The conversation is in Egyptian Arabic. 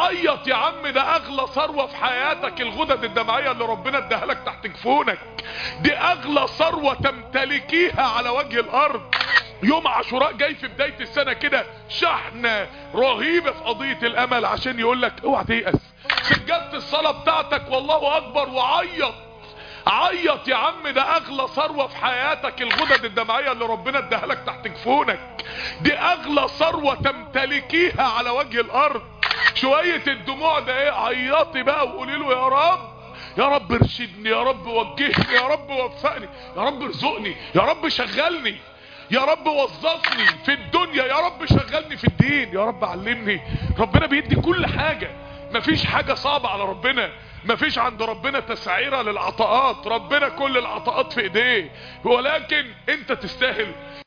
عيط يا عم ده اغلى ثروة في حياتك الغدد الدمعية اللي ربنا اداها لك تحت جفونك دي اغلى ثروة تمتلكيها على وجه الارض يوم عاشوراء جاي في بداية السنة كده شحنة رهيبة في قضية الامل عشان يقول لك اوعى تيأس سجدت الصلاة بتاعتك والله اكبر وعيط عيط يا عم ده اغلى ثروة في حياتك الغدد الدمعية اللي ربنا اداها لك تحت جفونك دي اغلى ثروة تمتلكيها على وجه الارض شوية الدموع ده ايه عيطي بقى وقولي له يا رب يا رب ارشدني يا رب وجهني يا رب وفقني يا رب ارزقني يا رب شغلني يا رب وظفني في الدنيا يا رب شغلني في الدين يا رب علمني ربنا بيدي كل حاجة مفيش حاجة صعبة على ربنا مفيش عند ربنا تسعيرة للعطاءات ربنا كل العطاءات في ايديه ولكن انت تستاهل